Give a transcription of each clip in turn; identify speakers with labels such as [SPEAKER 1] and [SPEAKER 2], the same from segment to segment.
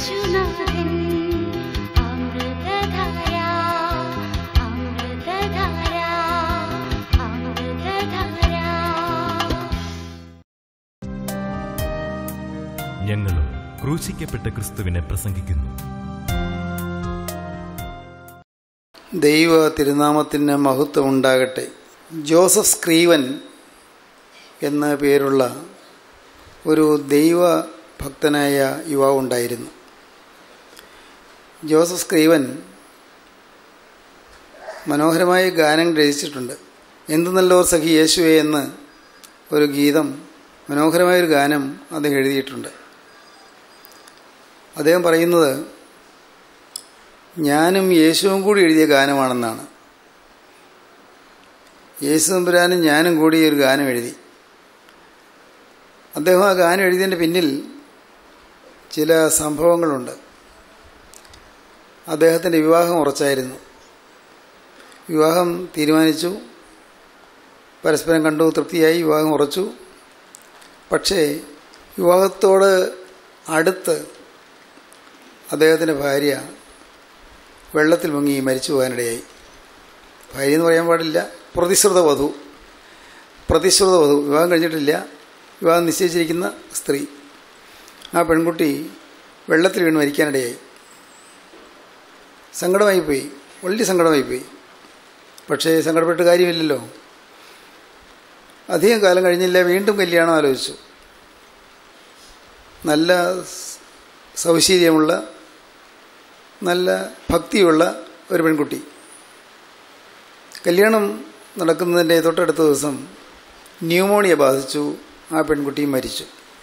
[SPEAKER 1] യേശുനാഥൻ അമൃതധാര അമൃതധാര അമൃതധാര
[SPEAKER 2] ഞങ്ങളും ക്രൂശിക്കപ്പെട്ട ക്രിസ്തുവിനെ പ്രസംഗിക്കുന്നു
[SPEAKER 3] ദൈവ തിരുനാമത്തിന് മഹത്വം ഉണ്ടാകട്ടെ ജോസഫ് സ്ക്രീവൻ എന്ന പേരുള്ള ഒരു ദൈവ ഭക്തനായ യുവാവുണ്ടായിരുന്നു ജോസഫ് സ്ക്രീവൻ മനോഹരമായ ഗാനം രചിച്ചിട്ടുണ്ട് എന്തു നല്ലോർ സഖി യേശുവേ എന്ന് ഒരു ഗീതം മനോഹരമായൊരു ഗാനം അദ്ദേഹം എഴുതിയിട്ടുണ്ട് അദ്ദേഹം പറയുന്നത് ഞാനും യേശുവും കൂടി എഴുതിയ ഗാനമാണെന്നാണ് യേശു തമ്പുരാനും ഞാനും കൂടി ഒരു ഗാനം എഴുതി അദ്ദേഹം ആ ഗാനം എഴുതിയതിൻ്റെ പിന്നിൽ ചില സംഭവങ്ങളുണ്ട് അദ്ദേഹത്തിൻ്റെ വിവാഹം ഉറച്ചായിരുന്നു വിവാഹം തീരുമാനിച്ചു പരസ്പരം കണ്ടു തൃപ്തിയായി വിവാഹം ഉറച്ചു പക്ഷേ വിവാഹത്തോട് അടുത്ത് അദ്ദേഹത്തിൻ്റെ ഭാര്യ വെള്ളത്തിൽ മുങ്ങി മരിച്ചു പോകാനിടയായി ഭാര്യ എന്ന് പറയാൻ പാടില്ല പ്രതിശ്രുത വധു പ്രതിശ്രുത വധു വിവാഹം കഴിഞ്ഞിട്ടില്ല വിവാഹം നിശ്ചയിച്ചിരിക്കുന്ന സ്ത്രീ ആ പെൺകുട്ടി വെള്ളത്തിൽ വീണ് മരിക്കാനിടയായി സങ്കടമായിപ്പോയി വലിയ സങ്കടമായിപ്പോയി പക്ഷേ സങ്കടപ്പെട്ട് കാര്യമില്ലല്ലോ അധികം കാലം കഴിഞ്ഞില്ല വീണ്ടും കല്യാണം ആലോചിച്ചു നല്ല സൗശീര്യമുള്ള നല്ല ഭക്തിയുള്ള ഒരു പെൺകുട്ടി കല്യാണം നടക്കുന്നതിൻ്റെ തൊട്ടടുത്ത ദിവസം ന്യൂമോണിയ ബാധിച്ചു ആ പെൺകുട്ടി മരിച്ചു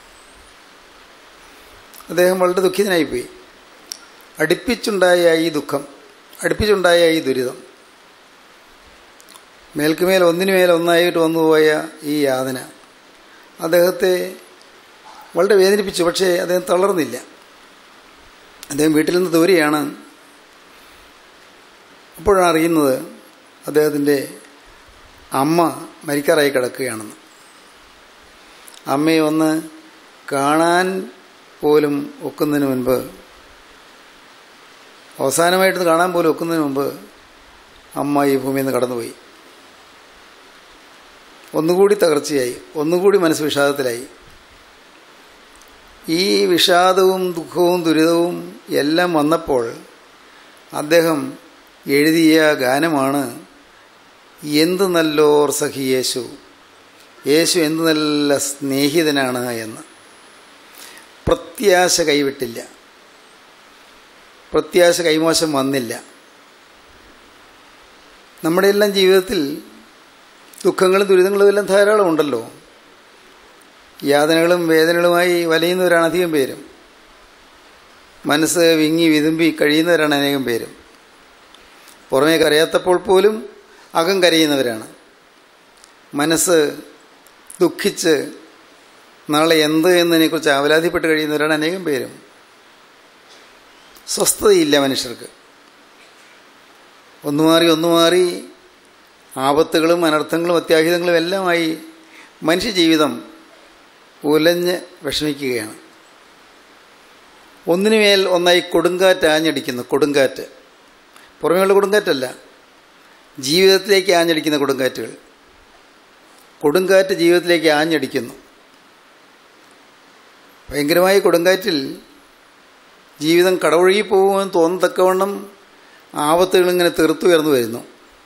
[SPEAKER 3] അദ്ദേഹം വളരെ ദുഃഖിതനായിപ്പോയി അടുപ്പിച്ചുണ്ടായ ഈ ദുഃഖം അടുപ്പിച്ചുണ്ടായ ഈ ദുരിതം മേൽക്കുമേൽ ഒന്നിനുമേൽ ഒന്നായിട്ട് വന്നുപോയ ഈ യാതന അദ്ദേഹത്തെ വളരെ വേദനിപ്പിച്ചു പക്ഷേ അദ്ദേഹം തളർന്നില്ല അദ്ദേഹം വീട്ടിൽ നിന്ന് ദൂരെയാണ് അപ്പോഴാണ് അറിയുന്നത് അദ്ദേഹത്തിൻ്റെ അമ്മ മരിക്കാറായി കിടക്കുകയാണെന്ന് അമ്മയെ ഒന്ന് കാണാൻ പോലും ഒക്കുന്നതിന് മുൻപ് അവസാനമായിട്ട് കാണാൻ പോലും ഒക്കുന്നതിന് മുമ്പ് അമ്മ ഈ ഭൂമിയിൽ നിന്ന് കടന്നുപോയി ഒന്നുകൂടി തകർച്ചയായി ഒന്നുകൂടി മനസ്സ് വിഷാദത്തിലായി ഈ വിഷാദവും ദുഃഖവും ദുരിതവും എല്ലാം വന്നപ്പോൾ അദ്ദേഹം എഴുതിയ ഗാനമാണ് എന്ത് നല്ലോർ സഖി യേശു യേശു എന്ത് നല്ല സ്നേഹിതനാണ് എന്ന് പ്രത്യാശ കൈവിട്ടില്ല പ്രത്യാശ കൈമോശം വന്നില്ല നമ്മുടെ എല്ലാം ജീവിതത്തിൽ ദുഃഖങ്ങളും ദുരിതങ്ങളും എല്ലാം ധാരാളം ഉണ്ടല്ലോ യാതനകളും വേദനകളുമായി വലയുന്നവരാണ് അധികം പേരും മനസ്സ് വിങ്ങി വിതുമ്പി കഴിയുന്നവരാണ് അനേകം പേരും പുറമേ കരയാത്തപ്പോൾ പോലും അകം കരയുന്നവരാണ് മനസ്സ് ദുഃഖിച്ച് നാളെ എന്ത് എന്നതിനെക്കുറിച്ച് ആവലാതിപ്പെട്ട് കഴിയുന്നവരാണ് അനേകം പേരും സ്വസ്ഥതയില്ല മനുഷ്യർക്ക് ഒന്നു മാറി ഒന്നു മാറി ആപത്തുകളും അനർത്ഥങ്ങളും അത്യാഹിതങ്ങളും എല്ലാമായി മനുഷ്യജീവിതം ഉലഞ്ഞ് വിഷമിക്കുകയാണ് ഒന്നിനുമേൽ ഒന്നായി കൊടുങ്കാറ്റ് ആഞ്ഞടിക്കുന്നു കൊടുങ്കാറ്റ് പുറമേയുള്ള കൊടുങ്കാറ്റല്ല ജീവിതത്തിലേക്ക് ആഞ്ഞടിക്കുന്ന കൊടുങ്കാറ്റുകൾ കൊടുങ്കാറ്റ് ജീവിതത്തിലേക്ക് ആഞ്ഞടിക്കുന്നു ഭയങ്കരമായ കൊടുങ്കാറ്റിൽ ജീവിതം കടവൊഴുകി പോകുമെന്ന് തോന്നത്തക്കവണ്ണം ആപത്തുകൾ ഇങ്ങനെ തെറുത്തുയർന്നു വരുന്നു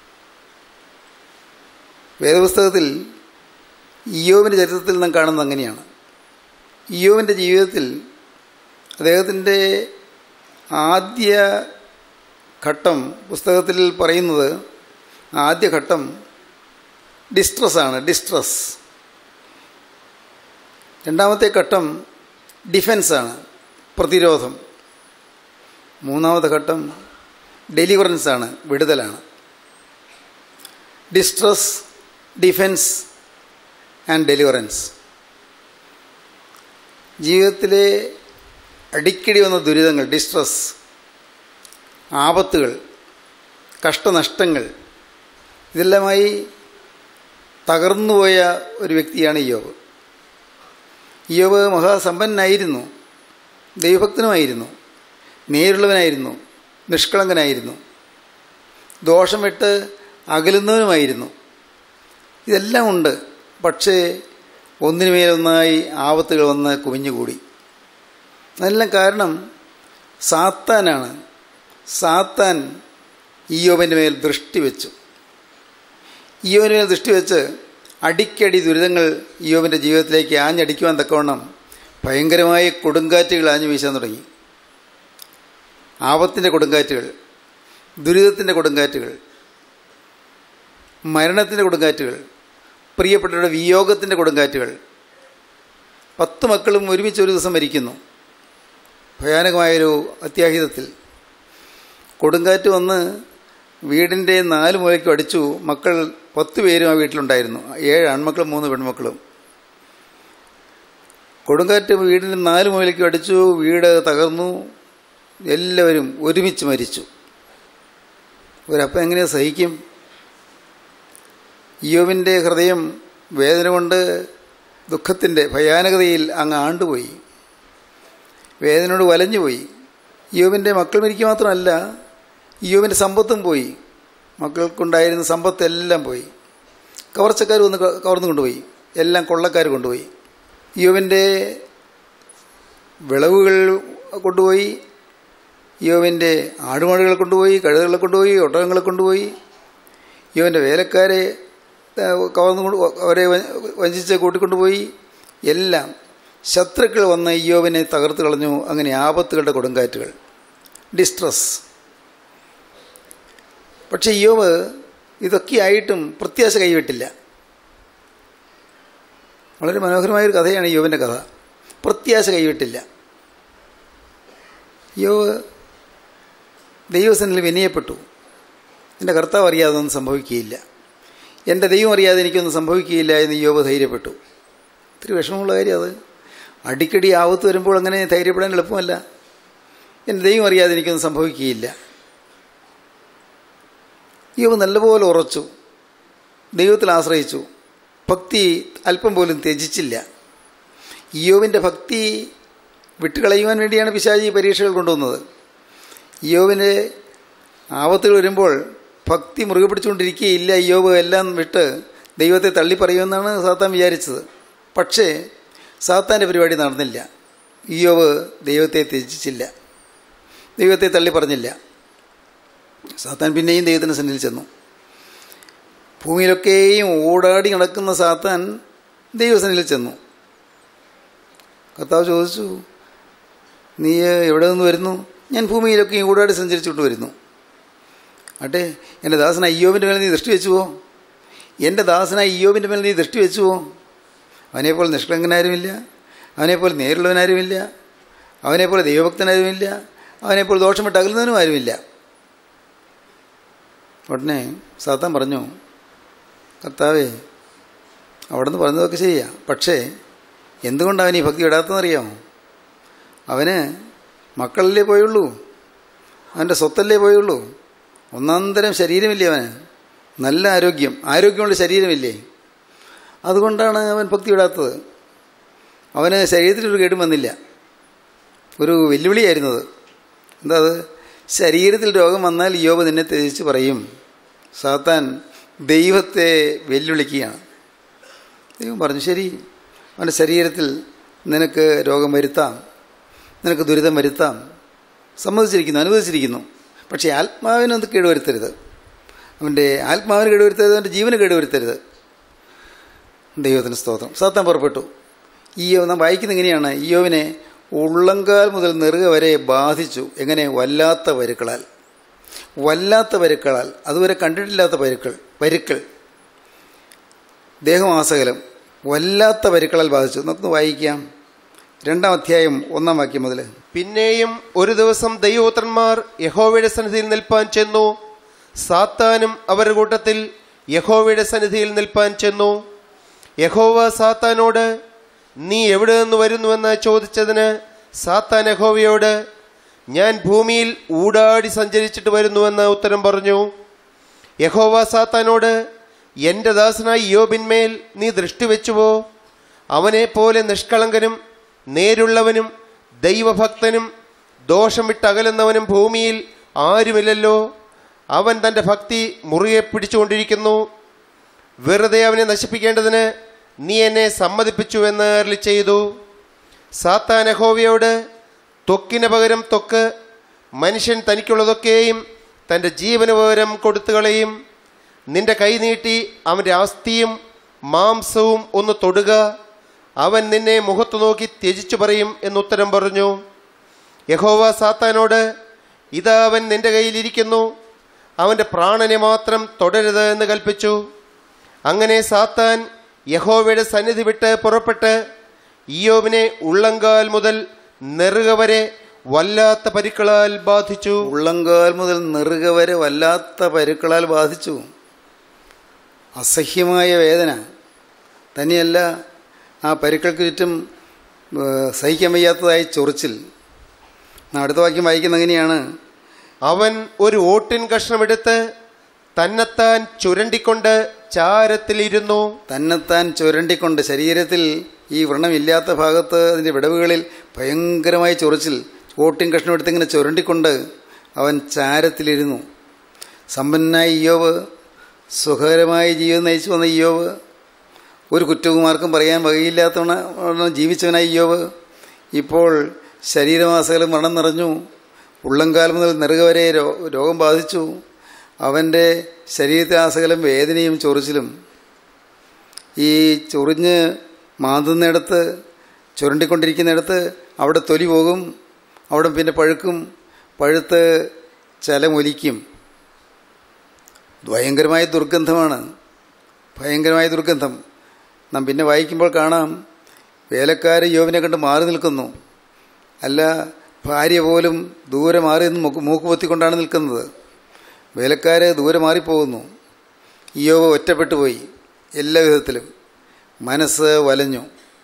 [SPEAKER 3] വേദപുസ്തകത്തിൽ ഇയോവിൻ്റെ ചരിത്രത്തിൽ നാം കാണുന്നത് അങ്ങനെയാണ് ഇയോവിൻ്റെ ജീവിതത്തിൽ അദ്ദേഹത്തിൻ്റെ ആദ്യ ഘട്ടം പുസ്തകത്തിൽ പറയുന്നത് ആദ്യ ഘട്ടം ഡിസ്ട്രസ്സാണ് ഡിസ്ട്രസ് രണ്ടാമത്തെ ഘട്ടം ഡിഫൻസാണ് പ്രതിരോധം മൂന്നാമത്തെ ഘട്ടം ഡെലിവറൻസാണ് വിടുതലാണ് ഡിസ്ട്രസ് ഡിഫൻസ് ആൻഡ് ഡെലിവറൻസ് ജീവിതത്തിലെ അടിക്കടി വന്ന ദുരിതങ്ങൾ ഡിസ്ട്രസ് ആപത്തുകൾ കഷ്ടനഷ്ടങ്ങൾ ഇതെല്ലാമായി തകർന്നുപോയ ഒരു വ്യക്തിയാണ് ഇയോബ് ഇയോബ് മഹാസമ്പന്നനായിരുന്നു ദൈവഭക്തനുമായിരുന്നു നേരുള്ളവനായിരുന്നു നിഷ്കളങ്കനായിരുന്നു ദോഷം വിട്ട് അകലുന്നവനുമായിരുന്നു ഇതെല്ലാം ഉണ്ട് പക്ഷേ ഒന്നിനുമേലൊന്നായി ആപത്തുകൾ വന്ന് കുമിഞ്ഞുകൂടി അതെല്ലാം കാരണം സാത്താനാണ് സാത്താൻ ഈയോബിൻ്റെ മേൽ ദൃഷ്ടി വെച്ചു ഈയോബിൻ്റെ മേൽ ദൃഷ്ടി വെച്ച് അടിക്കടി ദുരിതങ്ങൾ ഈയോബിൻ്റെ ജീവിതത്തിലേക്ക് ആഞ്ഞടിക്കുവാൻ തക്കവണ്ണം ഭയങ്കരമായ കൊടുങ്കാറ്റുകൾ ആഞ്ഞു വീശാൻ തുടങ്ങി ആപത്തിൻ്റെ കൊടുങ്കാറ്റുകൾ ദുരിതത്തിൻ്റെ കൊടുങ്കാറ്റുകൾ മരണത്തിൻ്റെ കൊടുങ്കാറ്റുകൾ പ്രിയപ്പെട്ടവരുടെ വിയോഗത്തിൻ്റെ കൊടുങ്കാറ്റുകൾ പത്ത് മക്കളും ഒരുമിച്ച് ഒരു ദിവസം മരിക്കുന്നു ഭയാനകമായൊരു അത്യാഹിതത്തിൽ കൊടുങ്കാറ്റ് വന്ന് വീടിൻ്റെ നാല് മൂലയ്ക്കും അടിച്ചു മക്കൾ പത്ത് പേരും ആ വീട്ടിലുണ്ടായിരുന്നു ഏഴ് ആൺമക്കളും മൂന്ന് പെൺമക്കളും കൊടുങ്കാറ്റ് വീടിൻ്റെ നാല് മൂലയ്ക്കും അടിച്ചു വീട് തകർന്നു എല്ലാവരും ഒരുമിച്ച് മരിച്ചു ഒരപ്പം എങ്ങനെ സഹിക്കും ഇയോവിൻ്റെ ഹൃദയം വേദന കൊണ്ട് ദുഃഖത്തിൻ്റെ ഭയാനകതയിൽ അങ്ങ് ആണ്ടുപോയി വേദനയോട് വലഞ്ഞുപോയി ഇയോവിൻ്റെ മക്കൾ മരിക്കുക മാത്രമല്ല ഇയോവിൻ്റെ സമ്പത്തും പോയി മക്കൾക്കുണ്ടായിരുന്ന സമ്പത്തെല്ലാം പോയി കവർച്ചക്കാർ വന്ന് കവർന്നു കൊണ്ടുപോയി എല്ലാം കൊള്ളക്കാർ കൊണ്ടുപോയി ഇയോവിൻ്റെ വിളവുകൾ കൊണ്ടുപോയി യോവിൻ്റെ ആടുമാടുകളെ കൊണ്ടുപോയി കഴുതകളെ കൊണ്ടുപോയി ഒട്ടകങ്ങളെ കൊണ്ടുപോയി യോവിൻ്റെ വേലക്കാരെ കവർന്നു കൊണ്ട് അവരെ വഞ്ചിച്ച് കൂട്ടിക്കൊണ്ടുപോയി എല്ലാം ശത്രുക്കൾ വന്ന് യോവിനെ തകർത്ത് കളഞ്ഞു അങ്ങനെ ആപത്തുകളുടെ കൊടുങ്കാറ്റുകൾ ഡിസ്ട്രസ് പക്ഷേ യോവ് ഇതൊക്കെയായിട്ടും പ്രത്യാശ കൈവിട്ടില്ല വളരെ മനോഹരമായൊരു കഥയാണ് യോവിൻ്റെ കഥ പ്രത്യാശ കൈവിട്ടില്ല യോവ് ദൈവസനിൽ വിനയപ്പെട്ടു എൻ്റെ കർത്താവ് അറിയാതെ ഒന്നും സംഭവിക്കുകയില്ല എൻ്റെ ദൈവം അറിയാതെ എനിക്കൊന്നും സംഭവിക്കുകയില്ല എന്ന് യോബ് ധൈര്യപ്പെട്ടു ഇത്തിരി വിഷമമുള്ള കാര്യം അത് അടിക്കടി ആവത്ത് വരുമ്പോൾ അങ്ങനെ ധൈര്യപ്പെടാൻ എളുപ്പമല്ല എൻ്റെ ദൈവം അറിയാതെ എനിക്കൊന്നും സംഭവിക്കുകയില്ല യോബ് നല്ലപോലെ ഉറച്ചു ദൈവത്തിൽ ആശ്രയിച്ചു ഭക്തി അല്പം പോലും ത്യജിച്ചില്ല യോവിൻ്റെ ഭക്തി വിട്ടുകളയുവാൻ വേണ്ടിയാണ് പിശാചി പരീക്ഷകൾ കൊണ്ടുവന്നത് യോവിന് ആപത്തുകൾ വരുമ്പോൾ ഭക്തി മുറുകെ പിടിച്ചുകൊണ്ടിരിക്കുകയില്ല യോബ് എല്ലാം വിട്ട് ദൈവത്തെ തള്ളിപ്പറയുമെന്നാണ് സാത്താൻ വിചാരിച്ചത് പക്ഷേ സാത്താൻ്റെ പരിപാടി നടന്നില്ല യോബ് ദൈവത്തെ ത്യജിച്ചില്ല ദൈവത്തെ തള്ളി പറഞ്ഞില്ല സാത്താൻ പിന്നെയും ദൈവത്തിന് സന്നിധിയിൽ ചെന്നു ഭൂമിയിലൊക്കെയും ഓടാടി നടക്കുന്ന സാത്താൻ ദൈവസന്നിധിയിൽ ചെന്നു കർത്താവ് ചോദിച്ചു നീ എവിടെ നിന്ന് വരുന്നു ഞാൻ ഭൂമിയിലൊക്കെ ഊടാടി സഞ്ചരിച്ചുകൊണ്ട് വരുന്നു അട്ടെ എൻ്റെ ദാസന അയ്യോബിൻ്റെ മേലെ നീ ദൃഷ്ടി വെച്ചുവോ എൻ്റെ ദാസന അയ്യോബിൻ്റെ മേലെ നീ ദൃഷ്ടി വെച്ചുവോ അവനെപ്പോലെ നിഷ്കളങ്കനാരുമില്ല അവനെപ്പോലെ നേരുള്ളവനാരുമില്ല അവനെപ്പോലെ ദൈവഭക്തനാരുമില്ല അവനെപ്പോലെ ദോഷം വിട്ട് അകലുന്നവനും ആരുമില്ല ഉടനെ സാത്താൻ പറഞ്ഞു കർത്താവേ അവിടെ നിന്ന് പറഞ്ഞതൊക്കെ ശരിയാ പക്ഷേ എന്തുകൊണ്ടാണ് അവൻ ഈ ഭക്തി വിടാത്തതെന്നറിയാമോ അവന് മക്കളല്ലേ പോയുള്ളൂ അവൻ്റെ സ്വത്തല്ലേ പോയുള്ളൂ ഒന്നാന്തരം ശരീരമില്ലേ അവന് നല്ല ആരോഗ്യം ആരോഗ്യമുള്ള ശരീരമില്ലേ അതുകൊണ്ടാണ് അവൻ ഭക്തി വിടാത്തത് അവന് ശരീരത്തിലൊരു കേടും വന്നില്ല ഒരു വെല്ലുവിളിയായിരുന്നത് എന്താ അത് ശരീരത്തിൽ രോഗം വന്നാൽ യോബ് നിന്നെ ത്യജിച്ച് പറയും സാത്താൻ ദൈവത്തെ വെല്ലുവിളിക്കുകയാണ് ദൈവം പറഞ്ഞു ശരി അവൻ്റെ ശരീരത്തിൽ നിനക്ക് രോഗം വരുത്താം നിനക്ക് ദുരിതം വരുത്താം സമ്മതിച്ചിരിക്കുന്നു അനുവദിച്ചിരിക്കുന്നു പക്ഷേ ആത്മാവിന് അത് കേടുവരുത്തരുത് അവൻ്റെ ആത്മാവിന് കേടുവരുത്തരുത് അവൻ്റെ ജീവന് കേടുവരുത്തരുത് ദൈവത്തിന് സ്തോത്രം സാത്താൻ പുറപ്പെട്ടു ഈയോ നാം വായിക്കുന്ന ഇങ്ങനെയാണ് ഈയോവിനെ ഉള്ളങ്കാൽ മുതൽ നെറുക വരെ ബാധിച്ചു എങ്ങനെ വല്ലാത്ത പരുക്കളാൽ വല്ലാത്ത പരുക്കളാൽ അതുവരെ കണ്ടിട്ടില്ലാത്ത പരുക്കൾ പരുക്കൾ ദേഹമാസകലം വല്ലാത്ത പരുക്കളാൽ ബാധിച്ചു നമുക്ക് വായിക്കാം രണ്ടാം അധ്യായം ഒന്നാം വാക്യം മുതൽ
[SPEAKER 1] പിന്നെയും ഒരു ദിവസം ദൈവപുത്രന്മാർ യഹോവയുടെ സന്നിധിയിൽ നിൽപ്പാൻ ചെന്നു സാത്താനും അവരുടെ കൂട്ടത്തിൽ യഹോവയുടെ സന്നിധിയിൽ നിൽപ്പാൻ ചെന്നു യഹോവ സാത്താനോട് നീ എവിടെ നിന്ന് വരുന്നുവെന്ന് ചോദിച്ചതിന് സാത്താൻ യഹോവയോട് ഞാൻ ഭൂമിയിൽ ഊടാടി സഞ്ചരിച്ചിട്ട് വരുന്നുവെന്ന് ഉത്തരം പറഞ്ഞു യഹോവ സാത്താനോട് എൻ്റെ ദാസനായി യോബിന്മേൽ നീ ദൃഷ്ടി വെച്ചുവോ അവനെ പോലെ നിഷ്കളങ്കനും നേരുള്ളവനും ദൈവഭക്തനും ദോഷം വിട്ടകലുന്നവനും ഭൂമിയിൽ ആരുമില്ലല്ലോ അവൻ തൻ്റെ ഭക്തി മുറുകെ പിടിച്ചുകൊണ്ടിരിക്കുന്നു വെറുതെ അവനെ നശിപ്പിക്കേണ്ടതിന് നീ എന്നെ സമ്മതിപ്പിച്ചു എന്ന് അരുളി ചെയ്തു സാത്താൻ യഹോവയോട് ത്വക്കിന് പകരം ത്വക്ക് മനുഷ്യൻ തനിക്കുള്ളതൊക്കെയും തൻ്റെ ജീവന് പകരം കൊടുത്തു കളയും നിന്റെ കൈ നീട്ടി അവൻ്റെ അസ്ഥിയും മാംസവും ഒന്ന് തൊടുക അവൻ നിന്നെ മുഖത്തു നോക്കി ത്യജിച്ചു പറയും എന്നുത്തരം പറഞ്ഞു യഹോവ സാത്താനോട് ഇതാ അവൻ നിന്റെ കയ്യിലിരിക്കുന്നു അവൻ്റെ പ്രാണനെ മാത്രം തുടരുത് എന്ന് കൽപ്പിച്ചു അങ്ങനെ സാത്താൻ യഹോവയുടെ സന്നിധി വിട്ട് പുറപ്പെട്ട് ഇയോബിനെ ഉള്ളങ്കാൽ മുതൽ നെറുക വരെ വല്ലാത്ത പരിക്കളാൽ ബാധിച്ചു
[SPEAKER 3] ഉള്ളങ്കാൽ മുതൽ നെറുക വരെ വല്ലാത്ത പരുക്കളാൽ ബാധിച്ചു അസഹ്യമായ വേദന തന്നെയല്ല ആ പരുക്കൾക്ക് ചുറ്റും ഏഹ്, സഹിക്കാൻ വയ്യാത്തതായി ചൊറിച്ചിൽ നാം അടുത്ത വാക്യം വായിക്കുന്ന എങ്ങനെയാണ്
[SPEAKER 1] അവൻ ഒരു ഓട്ടിൻ കഷ്ണമെടുത്ത് തന്നെത്താൻ ചുരണ്ടിക്കൊണ്ട് ചാരത്തിലിരുന്നു
[SPEAKER 3] തന്നെത്താൻ ചുരണ്ടിക്കൊണ്ട് ശരീരത്തിൽ ഈ വ്രണമില്ലാത്ത ഭാഗത്ത് അതിൻ്റെ വിടവുകളിൽ ഭയങ്കരമായ ചൊറിച്ചിൽ ഓട്ടിൻ കഷ്ണം എടുത്തിങ്ങനെ ചുരണ്ടിക്കൊണ്ട് അവൻ ചാരത്തിലിരുന്നു സമ്പന്നനായ ഇയോവ് സുഖകരമായ ജീവിതം നയിച്ചു വന്ന ഇയോവ് ഒരു കുറ്റകുമാർക്കും പറയാൻ വകയില്ലാത്തവണ്ണം ജീവിച്ചവനായ ഇയോവ് ഇപ്പോൾ ശരീരമാസകലം മണം നിറഞ്ഞു ഉള്ളംകാലം മുതൽ നെറുക വരെ രോ- രോഗം ബാധിച്ചു അവൻ്റെ ശരീരത്തിലാസകലം വേദനയും ചൊറിച്ചിലും ഈ ചൊറിഞ്ഞ് മാന്തുന്നിടത്ത് ചുരണ്ടിക്കൊണ്ടിരിക്കുന്നിടത്ത് അവിടെ തൊലി പോകും അവിടെ പിന്നെ പഴുക്കും പഴുത്ത് ചലമൊലിക്കും ഭയങ്കരമായ ദുർഗന്ധമാണ് ഭയങ്കരമായ ദുർഗന്ധം നാം പിന്നെ വായിക്കുമ്പോൾ കാണാം വേലക്കാർ യോവിനെ കണ്ട് മാറി നിൽക്കുന്നു അല്ല ഭാര്യ പോലും ദൂരെ മാറി നിന്ന് മൂക്ക് മൂക്ക് പൊത്തിക്കൊണ്ടാണ് നിൽക്കുന്നത് വേലക്കാർ ദൂരെ മാറിപ്പോകുന്നു യോവ് ഒറ്റപ്പെട്ടു പോയി എല്ലാ വിധത്തിലും മനസ്സ് വലഞ്ഞു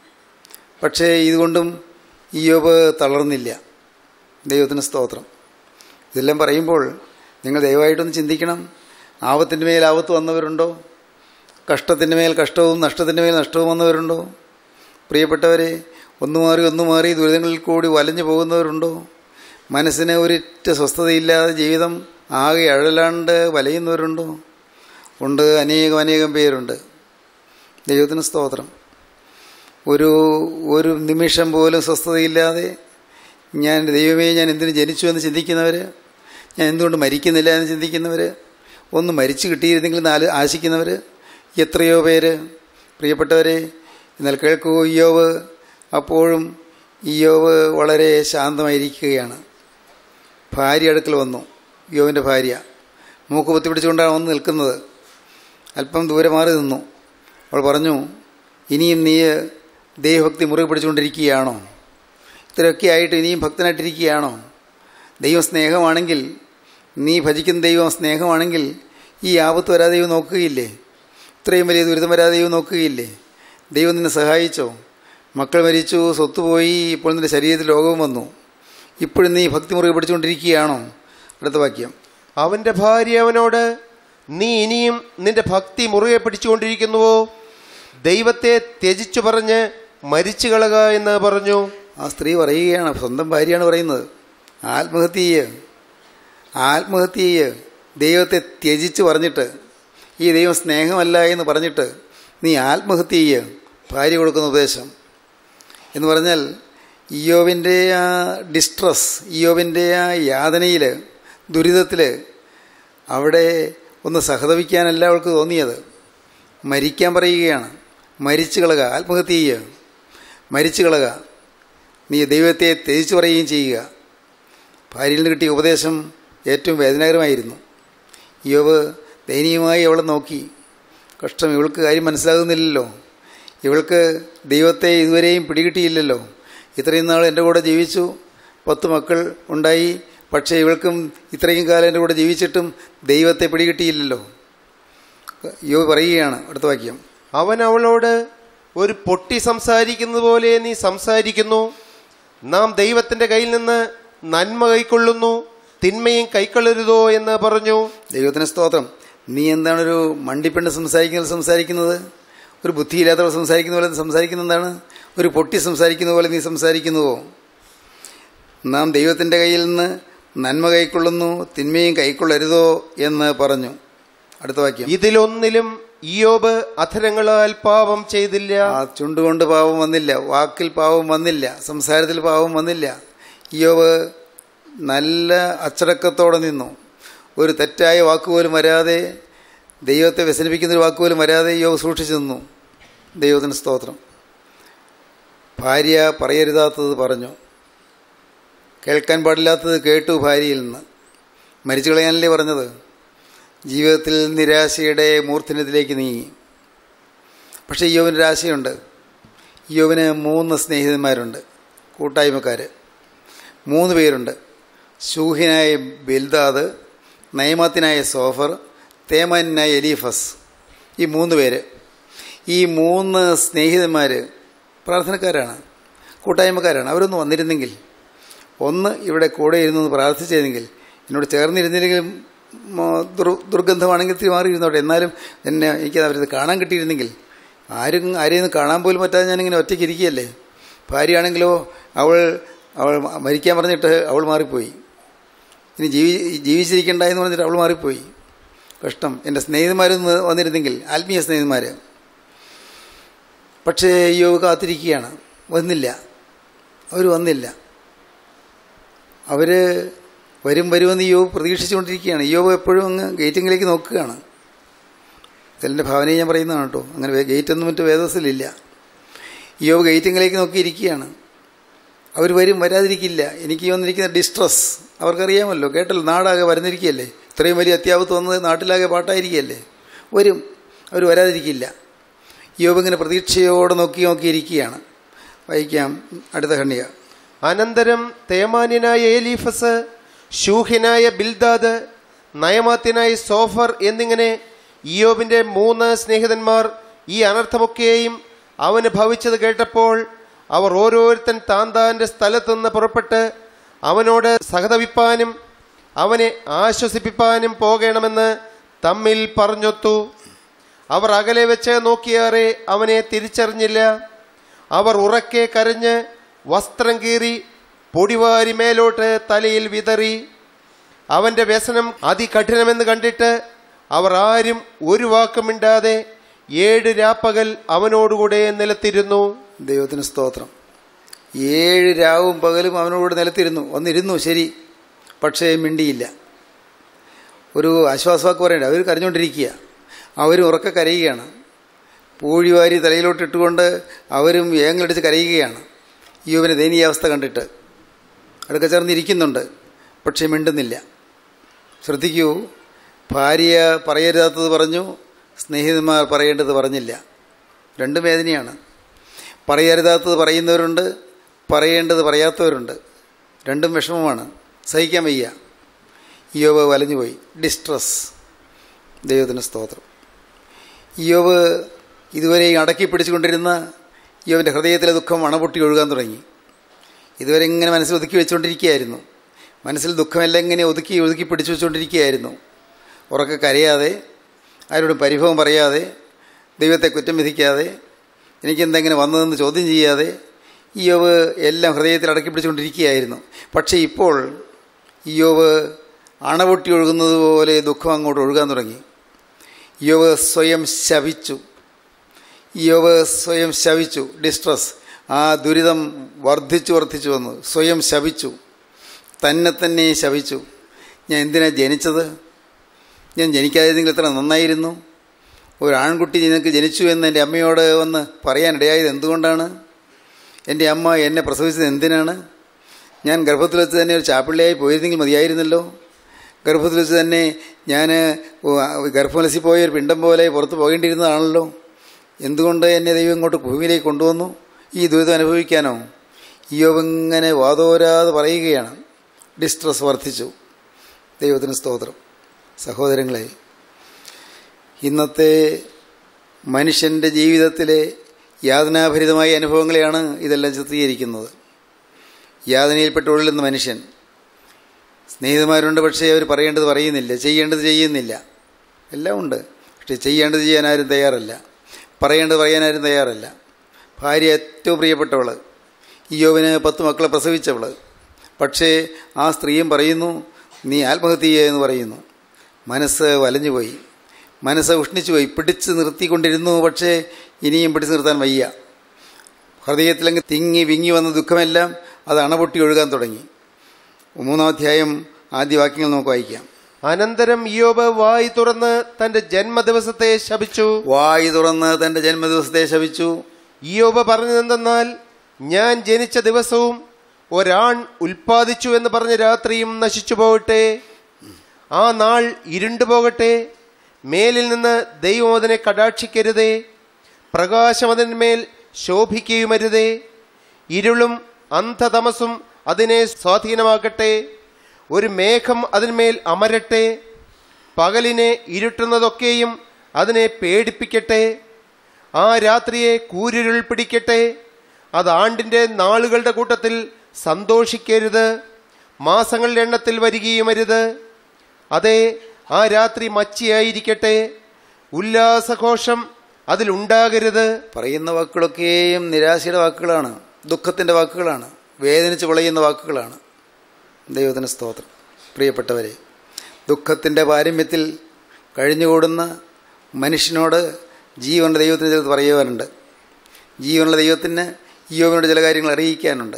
[SPEAKER 3] പക്ഷേ ഇതുകൊണ്ടും ഇയോബ് തളർന്നില്ല ദൈവത്തിന് സ്തോത്രം ഇതെല്ലാം പറയുമ്പോൾ നിങ്ങൾ ദയവായിട്ടൊന്ന് ചിന്തിക്കണം ആപത്തിൻ്റെ മേൽ ആപത്ത് വന്നവരുണ്ടോ കഷ്ടത്തിൻ്റെ മേൽ കഷ്ടവും നഷ്ടത്തിൻ്റെ മേൽ നഷ്ടവും വന്നവരുണ്ടോ പ്രിയപ്പെട്ടവരെ ഒന്നു മാറി ഒന്നു മാറി ദുരിതങ്ങളിൽ കൂടി വലഞ്ഞു പോകുന്നവരുണ്ടോ മനസ്സിന് ഒരിറ്റ സ്വസ്ഥതയില്ലാതെ ജീവിതം ആകെ അഴലാണ്ട് വലയുന്നവരുണ്ടോ ഉണ്ട് അനേകം അനേകം പേരുണ്ട് ദൈവത്തിന് സ്തോത്രം ഒരു ഒരു നിമിഷം പോലും സ്വസ്ഥതയില്ലാതെ ഞാൻ ദൈവമേ ഞാൻ എന്തിനു ജനിച്ചു എന്ന് ചിന്തിക്കുന്നവർ ഞാൻ എന്തുകൊണ്ട് മരിക്കുന്നില്ല എന്ന് ചിന്തിക്കുന്നവർ ഒന്ന് മരിച്ചു കിട്ടിയിരുന്നെങ്കിൽ നാല് ആശിക്കുന്നവർ എത്രയോ പേര് പ്രിയപ്പെട്ടവരെ എന്നാൽ കേൾക്കൂ ഇയോവ് അപ്പോഴും ഇയോവ് വളരെ ശാന്തമായിരിക്കുകയാണ് ഭാര്യ അടുക്കൽ വന്നു യോവിൻ്റെ ഭാര്യ മൂക്ക് പൊത്തി പിടിച്ചുകൊണ്ടാണ് വന്ന് നിൽക്കുന്നത് അല്പം ദൂരെ മാറി നിന്നു അവൾ പറഞ്ഞു ഇനിയും നീ ദൈവഭക്തി മുറുകെ പിടിച്ചുകൊണ്ടിരിക്കുകയാണോ ഇത്രയൊക്കെ ആയിട്ട് ഇനിയും ഭക്തനായിട്ടിരിക്കുകയാണോ ദൈവം സ്നേഹമാണെങ്കിൽ നീ ഭജിക്കുന്ന ദൈവം സ്നേഹമാണെങ്കിൽ ഈ ആപത്ത് വരാതെ ദൈവം നോക്കുകയില്ലേ ഇത്രയും വലിയ ദുരിതം വരാതെ ദൈവം നോക്കുകയില്ലേ ദൈവം നിന്നെ സഹായിച്ചോ മക്കൾ മരിച്ചു സ്വത്ത് പോയി ഇപ്പോൾ നിന്റെ ശരീരത്തിൽ രോഗവും വന്നു ഇപ്പോഴും നീ ഭക്തി മുറുകെ പിടിച്ചുകൊണ്ടിരിക്കുകയാണോ അടുത്ത വാക്യം
[SPEAKER 1] അവന്റെ ഭാര്യ അവനോട് നീ ഇനിയും നിന്റെ ഭക്തി മുറുകെ പിടിച്ചുകൊണ്ടിരിക്കുന്നുവോ ദൈവത്തെ ത്യജിച്ചു പറഞ്ഞ് മരിച്ചു കളക എന്ന് പറഞ്ഞു
[SPEAKER 3] ആ സ്ത്രീ പറയുകയാണ് സ്വന്തം ഭാര്യയാണ് പറയുന്നത് ആത്മഹത്യ ചെയ്യ് ആത്മഹത്യ ചെയ്യ് ദൈവത്തെ ത്യജിച്ച് പറഞ്ഞിട്ട് ഈ ദൈവം സ്നേഹമല്ല എന്ന് പറഞ്ഞിട്ട് നീ ആത്മഹത്യ ചെയ്യ് ഭാര്യ കൊടുക്കുന്ന ഉപദേശം എന്ന് പറഞ്ഞാൽ ഇയോവിൻ്റെ ആ ഡിസ്ട്രസ് ഇയോവിൻ്റെ ആ യാതനയിൽ ദുരിതത്തിൽ അവിടെ ഒന്ന് സഹതപിക്കാനല്ല അവൾക്ക് തോന്നിയത് മരിക്കാൻ പറയുകയാണ് മരിച്ചു കളക ആത്മഹത്യ ചെയ്യുക മരിച്ചു കളക നീ ദൈവത്തെ ത്യജിച്ചു പറയുകയും ചെയ്യുക ഭാര്യയിൽ നിന്ന് കിട്ടിയ ഉപദേശം ഏറ്റവും വേദനാകരമായിരുന്നു യോവ് ദയനീയമായി അവളെ നോക്കി കഷ്ടം ഇവൾക്ക് കാര്യം മനസ്സിലാകുന്നില്ലല്ലോ ഇവൾക്ക് ദൈവത്തെ ഇതുവരെയും പിടികിട്ടിയില്ലല്ലോ ഇത്രയും നാൾ എൻ്റെ കൂടെ ജീവിച്ചു പത്ത് മക്കൾ ഉണ്ടായി പക്ഷേ ഇവൾക്കും ഇത്രയും കാലം എൻ്റെ കൂടെ ജീവിച്ചിട്ടും ദൈവത്തെ പിടികിട്ടിയില്ലല്ലോ യോ പറയുകയാണ് അടുത്ത വാക്യം
[SPEAKER 1] അവൻ അവളോട് ഒരു പൊട്ടി സംസാരിക്കുന്നത് പോലെ നീ സംസാരിക്കുന്നു നാം ദൈവത്തിന്റെ കയ്യിൽ നിന്ന് നന്മ കൈക്കൊള്ളുന്നു തിന്മയും കൈക്കൊള്ളരുതോ എന്ന് പറഞ്ഞു
[SPEAKER 3] ദൈവത്തിന് സ്തോത്രം നീ എന്താണ് ഒരു മണ്ടിപ്പെണ്ണ് സംസാരിക്കുന്നത് സംസാരിക്കുന്നത് ഒരു ബുദ്ധിയില്ലാത്തവർ സംസാരിക്കുന്ന പോലെ സംസാരിക്കുന്ന എന്താണ് ഒരു പൊട്ടി സംസാരിക്കുന്ന പോലെ നീ സംസാരിക്കുന്നുവോ നാം ദൈവത്തിൻ്റെ കയ്യിൽ നിന്ന് നന്മ കൈക്കൊള്ളുന്നു തിന്മയും കൈക്കൊള്ളരുതോ എന്ന് പറഞ്ഞു അടുത്ത വാക്യം
[SPEAKER 1] ഇതിലൊന്നിലും ഇയോബ് അധരങ്ങളാൽ പാപം ചെയ്തില്ല
[SPEAKER 3] ആ ചുണ്ടുകൊണ്ട് പാവം വന്നില്ല വാക്കിൽ പാവം വന്നില്ല സംസാരത്തിൽ പാവം വന്നില്ല ഇയോവ് നല്ല അച്ചടക്കത്തോടെ നിന്നു ഒരു തെറ്റായ വാക്കുപോലും വരാതെ ദൈവത്തെ വ്യസനിപ്പിക്കുന്ന ഒരു വാക്കുപോലും വരാതെ യോവ് സൂക്ഷിച്ചു നിന്നു ദൈവത്തിന് സ്തോത്രം ഭാര്യ പറയരുതാത്തത് പറഞ്ഞു കേൾക്കാൻ പാടില്ലാത്തത് കേട്ടു ഭാര്യയിൽ നിന്ന് മരിച്ചു കളയാനല്ലേ പറഞ്ഞത് ജീവിതത്തിൽ നിരാശയുടെ മൂർധന്യത്തിലേക്ക് നീങ്ങി പക്ഷേ യോവിന് ഒരാശയുണ്ട് യോവിന് മൂന്ന് സ്നേഹിതന്മാരുണ്ട് കൂട്ടായ്മക്കാർ മൂന്ന് പേരുണ്ട് ശൂഹിനായ ബിൽദാദ് നയമാത്തിനായ സോഫർ തേമാനായ എലീഫസ് ഈ മൂന്ന് പേര് ഈ മൂന്ന് സ്നേഹിതന്മാർ പ്രാർത്ഥനക്കാരാണ് കൂട്ടായ്മക്കാരാണ് അവരൊന്ന് വന്നിരുന്നെങ്കിൽ ഒന്ന് ഇവിടെ കൂടെ ഇരുന്ന് പ്രാർത്ഥിച്ചിരുന്നെങ്കിൽ എന്നോട് ചേർന്നിരുന്നില്ലെങ്കിലും ഉം, ദുർ- ദുർഗന്ധമാണെങ്കിൽ ഇത്തിരി മാറിയിരുന്നോട്ടെ എന്നാലും എന്നെ എനിക്ക് അവരത് കാണാൻ കിട്ടിയിരുന്നെങ്കിൽ ആരും ആരെയും കാണാൻ പോലും പറ്റാതെ ഞാനിങ്ങനെ ഒറ്റയ്ക്ക് ഇരിക്കുകയല്ലേ ഭാര്യയാണെങ്കിലോ അവൾ അവൾ മരിക്കാൻ പറഞ്ഞിട്ട് അവൾ മാറിപ്പോയി ഇനി ജീവി ജീവിച്ചിരിക്കണ്ട എന്ന് പറഞ്ഞിട്ട് അവൾ മാറിപ്പോയി കഷ്ടം എൻ്റെ സ്നേഹിതന്മാരൊന്ന് വന്നിരുന്നെങ്കിൽ ആത്മീയ സ്നേഹിതന്മാർ പക്ഷേ യോവ് കാത്തിരിക്കുകയാണ് വന്നില്ല അവർ വന്നില്ല അവർ വരും വരുമെന്ന് യോവ് പ്രതീക്ഷിച്ചുകൊണ്ടിരിക്കുകയാണ് യോവ് എപ്പോഴും അങ്ങ് ഗേറ്റിങ്ങിലേക്ക് നോക്കുകയാണ് ഇതെൻ്റെ ഭാവനയെ ഞാൻ പറയുന്നതാണ് കേട്ടോ അങ്ങനെ വേ- ഗേറ്റൊന്നും മറ്റു വേദത്തിലില്ല യോവ് ഗേറ്റിങ്ങിലേക്ക് നോക്കിയിരിക്കുകയാണ് അവർ വരും വരാതിരിക്കില്ല എനിക്ക് വന്നിരിക്കുന്ന ഡിസ്ട്രസ് അവർക്കറിയാമല്ലോ കേട്ടല്ലോ നാടാകെ വരുന്നിരിക്കുകയല്ലേ ഇത്രയും വലിയ അത്യാപത്ത് വന്നത് നാട്ടിലാകെ പാട്ടായിരിക്കുകയല്ലേ വരും അവർ വരാതിരിക്കില്ല യോബ് ഇങ്ങനെ പ്രതീക്ഷയോടെ നോക്കി നോക്കിയിരിക്കുകയാണ് വായിക്കാം അടുത്ത ഖണ്ഡിക
[SPEAKER 1] അനന്തരം തേമാന്യനായ ഏലീഫസ് ഷൂഹിനായ ബിൽദാദ് നയമാത്യനായ സോഫർ എന്നിങ്ങനെ ഇയോബിന്റെ മൂന്ന് സ്നേഹിതന്മാർ ഈ അനർത്ഥമൊക്കെയും അവന് ഭവിച്ചത് കേട്ടപ്പോൾ അവർ ഓരോരുത്തൻ താൻ താൻ്റെ സ്ഥലത്തുനിന്ന് പുറപ്പെട്ട് അവനോട് സഹതപിപ്പാനും അവനെ ആശ്വസിപ്പിപ്പാനും പോകണമെന്ന് തമ്മിൽ പറഞ്ഞൊത്തു അവർ അകലെ വെച്ച് നോക്കിയാറെ അവനെ തിരിച്ചറിഞ്ഞില്ല അവർ ഉറക്കെ കരഞ്ഞ് വസ്ത്രം കീറി പൊടിവാരി മേലോട്ട് തലയിൽ വിതറി അവന്റെ വ്യസനം അതികഠിനമെന്ന് കണ്ടിട്ട് അവർ ആരും ഒരു വാക്കും മിണ്ടാതെ ഏഴ് രാപ്പകൽ അവനോടുകൂടെ നിലത്തിരുന്നു
[SPEAKER 3] ദൈവത്തിന് സ്തോത്രം ഏഴ് രാവും പകലും അവനോട് നിലത്തിരുന്നു ഒന്നിരുന്നു ശരി പക്ഷേ മിണ്ടിയില്ല ഒരു ആശ്വാസവാക്ക് പറയണ്ട അവർ കരഞ്ഞുകൊണ്ടിരിക്കുക അവരും ഉറക്കെ കരയുകയാണ് പൂഴിവാരി തലയിലോട്ട് ഇട്ടുകൊണ്ട് അവരും ഏങ്ങലടിച്ച് കരയുകയാണ് യുവന് ദയനീയാവസ്ഥ കണ്ടിട്ട് അടുക്ക ചേർന്നിരിക്കുന്നുണ്ട് പക്ഷേ മിണ്ടുന്നില്ല ശ്രദ്ധിക്കൂ ഭാര്യ പറയരുതാത്തത് പറഞ്ഞു സ്നേഹിതന്മാർ പറയേണ്ടത് പറഞ്ഞില്ല രണ്ടും വേദനയാണ് പറയരുതാത്തത് പറയുന്നവരുണ്ട് പറയേണ്ടത് പറയാത്തവരുണ്ട് രണ്ടും വിഷമമാണ് സഹിക്കാൻ വയ്യ യോബ് വലഞ്ഞുപോയി ഡിസ്ട്രസ് ദൈവത്തിന് സ്തോത്രം യോബ് ഇതുവരെ അടക്കി പിടിച്ചുകൊണ്ടിരുന്ന യോബിൻ്റെ ഹൃദയത്തിലെ ദുഃഖം അണപൊട്ടി ഒഴുകാൻ തുടങ്ങി ഇതുവരെ ഇങ്ങനെ മനസ്സിൽ ഒതുക്കി വെച്ചുകൊണ്ടിരിക്കുകയായിരുന്നു മനസ്സിൽ ദുഃഖമെല്ലാം ഇങ്ങനെ ഒതുക്കി ഒതുക്കി പിടിച്ചു വെച്ചുകൊണ്ടിരിക്കുകയായിരുന്നു ഉറക്കെ കരയാതെ ആരോടും പരിഭവം പറയാതെ ദൈവത്തെ കുറ്റം വിധിക്കാതെ എനിക്കെന്തെങ്ങനെ വന്നതെന്ന് ചോദ്യം ചെയ്യാതെ ഇയോവ് എല്ലാം ഹൃദയത്തിൽ അടക്കി പിടിച്ചുകൊണ്ടിരിക്കുകയായിരുന്നു പക്ഷേ ഇപ്പോൾ ഇയോവ് അണപൊട്ടി ഒഴുകുന്നത് പോലെ ദുഃഖം അങ്ങോട്ട് ഒഴുകാൻ തുടങ്ങി ഇയോവ് സ്വയം ശവിച്ചു ഇയോവ് സ്വയം ശവിച്ചു ഡിസ്ട്രസ് ആ ദുരിതം വർദ്ധിച്ചു വർദ്ധിച്ചു വന്നു സ്വയം ശവിച്ചു തന്നെ തന്നെ ശവിച്ചു ഞാൻ എന്തിനാ ജനിച്ചത് ഞാൻ ജനിക്കാതിരുന്നെങ്കിൽ എത്ര നന്നായിരുന്നു ഒരു ആൺകുട്ടി നിനക്ക് ജനിച്ചു എന്ന് എൻ്റെ അമ്മയോട് വന്ന് പറയാനിടയായത് എന്തുകൊണ്ടാണ് എൻ്റെ അമ്മ എന്നെ പ്രസവിച്ചത് എന്തിനാണ് ഞാൻ ഗർഭത്തിൽ വെച്ച് തന്നെ ഒരു ചാപ്പിള്ളിയായി പോയിരുന്നെങ്കിൽ മതിയായിരുന്നല്ലോ ഗർഭത്തിൽ വെച്ച് തന്നെ ഞാൻ ഗർഭമലസി പോയ ഒരു പിണ്ടം പോലെ പുറത്ത് പോകേണ്ടിയിരുന്നതാണല്ലോ എന്തുകൊണ്ട് എന്നെ ദൈവം ഇങ്ങോട്ട് ഭൂമിയിലേക്ക് കൊണ്ടുവന്നു ഈ ദുരിതം അനുഭവിക്കാനോ ഇയോബ് ഇങ്ങനെ വാതോരാതെ പറയുകയാണ് ഡിസ്ട്രസ് വർദ്ധിച്ചു ദൈവത്തിന് സ്തോത്രം സഹോദരങ്ങളെ ഇന്നത്തെ മനുഷ്യൻ്റെ ജീവിതത്തിലെ യാതനാഭരിതമായ അനുഭവങ്ങളെയാണ് ഇതെല്ലാം ചിത്രീകരിക്കുന്നത് യാതനയിൽപ്പെട്ട് ഉള്ളുന്ന മനുഷ്യൻ സ്നേഹിതന്മാരുണ്ട് പക്ഷേ അവർ പറയേണ്ടത് പറയുന്നില്ല ചെയ്യേണ്ടത് ചെയ്യുന്നില്ല എല്ലാം ഉണ്ട് പക്ഷേ ചെയ്യേണ്ടത് ചെയ്യാൻ ആരും തയ്യാറല്ല പറയേണ്ടത് പറയാൻ ആരും തയ്യാറല്ല ഭാര്യ ഏറ്റവും പ്രിയപ്പെട്ടവൾ ഇയോവിന് പത്ത് മക്കളെ പ്രസവിച്ചവൾ പക്ഷേ ആ സ്ത്രീയും പറയുന്നു നീ ആത്മഹത്യ ചെയ്യുക എന്ന് പറയുന്നു മനസ്സ് വലഞ്ഞുപോയി മനസ്സ് ഉഷ്ണിച്ചുപോയി പിടിച്ച് നിർത്തിക്കൊണ്ടിരുന്നു പക്ഷേ ഇനിയും പിടിച്ചു നിർത്താൻ വയ്യ ഹൃദയത്തിലങ്ങ് തിങ്ങി വിങ്ങി വന്ന ദുഃഖമെല്ലാം അത് അണപൊട്ടി ഒഴുകാൻ തുടങ്ങി മൂന്നാം അധ്യായം ആദ്യ വാക്യങ്ങൾ നമുക്ക് വായിക്കാം
[SPEAKER 1] അനന്തരം ഇയോബ് വായി തുറന്ന് തന്റെ ജന്മദിവസത്തെ ശപിച്ചു
[SPEAKER 3] വായി തുറന്ന് തന്റെ ജന്മദിവസത്തെ ശപിച്ചു
[SPEAKER 1] ഇയോബ് പറഞ്ഞതെന്തെന്നാൽ ഞാൻ ജനിച്ച ദിവസവും ഒരാൺ ഉൽപ്പാദിച്ചു എന്ന് പറഞ്ഞ രാത്രിയും നശിച്ചു പോകട്ടെ ആ നാൾ ഇരുണ്ടു പോകട്ടെ മേലിൽ നിന്ന് ദൈവം അതിനെ കടാക്ഷിക്കരുതേ പ്രകാശം അതിന്മേൽ ശോഭിക്കുകയുമരുതേ ഇരുളും അന്ധതമസും അതിനെ സ്വാധീനമാക്കട്ടെ ഒരു മേഘം അതിന്മേൽ അമരട്ടെ പകലിനെ ഇരുട്ടുന്നതൊക്കെയും അതിനെ പേടിപ്പിക്കട്ടെ ആ രാത്രിയെ കൂരിരുൾ പിടിക്കട്ടെ അത് ആണ്ടിൻ്റെ നാളുകളുടെ കൂട്ടത്തിൽ സന്തോഷിക്കരുത് മാസങ്ങളുടെ എണ്ണത്തിൽ വരികയുമരുത് അതെ ആ രാത്രി മച്ചിയായിരിക്കട്ടെ ഉല്ലാസഘോഷം അതിലുണ്ടാകരുത്
[SPEAKER 3] പറയുന്ന വാക്കുകളൊക്കെയും നിരാശയുടെ വാക്കുകളാണ് ദുഃഖത്തിൻ്റെ വാക്കുകളാണ് വേദനിച്ച് പൊളയുന്ന വാക്കുകളാണ് ദൈവത്തിന് സ്തോത്രം പ്രിയപ്പെട്ടവരെ ദുഃഖത്തിൻ്റെ പാരമ്യത്തിൽ കഴിഞ്ഞുകൂടുന്ന മനുഷ്യനോട് ജീവനുള്ള ദൈവത്തിന് ചിലത് പറയുവാനുണ്ട് ജീവനുള്ള ദൈവത്തിന് ഈയോവിനോട് ചില കാര്യങ്ങൾ അറിയിക്കാനുണ്ട്